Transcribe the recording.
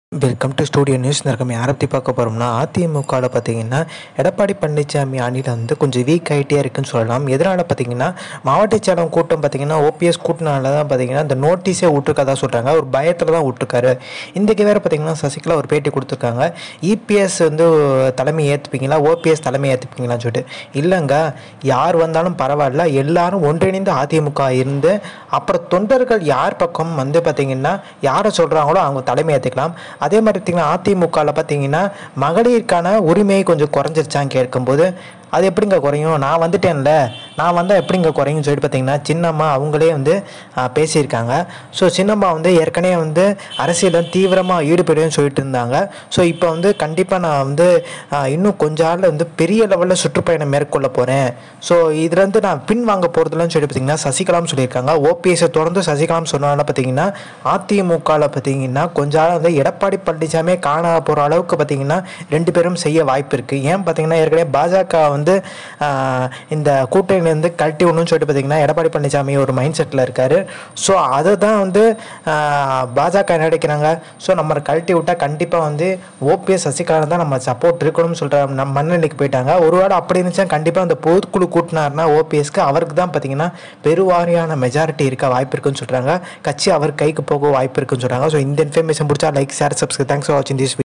welcome to studio news நம்ம யாரை பற்றி பார்க்க போகிறோம்னா அதிமுகவில் பார்த்தீங்கன்னா எடப்பாடி பழனிசாமி அணியில் வந்து கொஞ்சம் வீக் ஆகிட்டே இருக்குன்னு சொல்லலாம் எதனால் பார்த்தீங்கன்னா மாவட்ட செயலம் கூட்டம் பார்த்தீங்கன்னா ஓபிஎஸ் கூட்டினால தான் பார்த்தீங்கன்னா இந்த நோட்டீஸே விட்டுருக்கதா சொல்கிறாங்க ஒரு பயத்தில் தான் விட்டுருக்காரு இன்றைக்கி வேறு பார்த்தீங்கன்னா சசிகலா ஒரு பேட்டி கொடுத்துருக்காங்க இபிஎஸ் வந்து தலைமை ஏற்றுப்பீங்களா ஓபிஎஸ் தலைமை ஏற்றுப்பீங்களான்னு சொல்லிட்டு இல்லைங்க யார் வந்தாலும் பரவாயில்ல எல்லாரும் ஒன்றிணைந்து அதிமுக இருந்து அப்புறம் தொண்டர்கள் யார் பக்கம் வந்து பார்த்தீங்கன்னா யாரை சொல்கிறாங்களோ அவங்க தலைமை ஏற்றுக்கலாம் அதே மாதிரி பார்த்தீங்கன்னா அதிமுகவில் பார்த்தீங்கன்னா மகளிருக்கான உரிமை கொஞ்சம் குறைஞ்சிருச்சான்னு கேட்கும்போது அது எப்படிங்க குறையும் நான் வந்துட்டேன்ல நான் வந்தால் எப்படிங்க குறையும் சொல்லிட்டு பார்த்தீங்கன்னா சின்னம்மா அவங்களே வந்து ஆ, பேசியிருக்காங்க ஸோ சின்னம்மா வந்து ஏற்கனவே வந்து அரசியலில் தீவிரமாக ஈடுபடுவேன்னு சொல்லிட்டு இருந்தாங்க ஸோ இப்போ வந்து கண்டிப்பாக நான் வந்து ஆ, இன்னும் கொஞ்ச நாளில் வந்து பெரிய லெவலில் சுற்றுப்பயணம் மேற்கொள்ள போகிறேன் ஸோ இதுலேருந்து நான் பின் வாங்க போகிறதுலன்னு சொல்லி பார்த்தீங்கன்னா சசிகலாம் சொல்லியிருக்காங்க ஓபிஎஸை தொடர்ந்து சசிகலாம் சொன்னால பார்த்தீங்கன்னா அதிமுகவில் பார்த்தீங்கன்னா கொஞ்ச நாள் வந்து எடப்பாடி பழனிசாமியே காண போகிற அளவுக்கு பார்த்தீங்கன்னா ரெண்டு பேரும் செய்ய வாய்ப்பு இருக்குது ஏன் பார்த்தீங்கன்னா ஏற்கனவே பாஜக வந்து ஆஹ், இந்த கூட்டணியிலேருந்து கழட்டி விடணும்னு சொல்லிட்டு பார்த்தீங்கன்னா எடப்பாடி பழனிசாமி ஒரு மைண்ட் செட்டில் இருக்கார் ஸோ அதை தான் வந்து ஆஹ், பாஜக என்ன நினைக்கிறாங்க ஸோ நம்ம கழட்டி விட்டால் கண்டிப்பாக வந்து ஓபிஎஸ் சசிகலா தான் நம்ம சப்போர்ட் இருக்கணும்னு சொல்கிற நம்ம மண்ணெண்ணிக்கு போயிட்டாங்க ஒருவேளை அப்படி இருந்துச்சா கண்டிப்பாக அந்த பொதுக்குழு கூட்டினார்னா ஓபிஎஸ்க்கு அவருக்கு தான் பார்த்தீங்கன்னா பெருவாரியான மெஜாரிட்டி இருக்க வாய்ப்பு இருக்குன்னு சொல்கிறாங்க கட்சி அவர் கைக்கு போக வாய்ப்பு இருக்குன்னு சொல்கிறாங்க ஸோ இந்த இன்ஃபர்மேஷன் பிடிச்சா like share subscribe thanks for வாட்சிங் திஸ்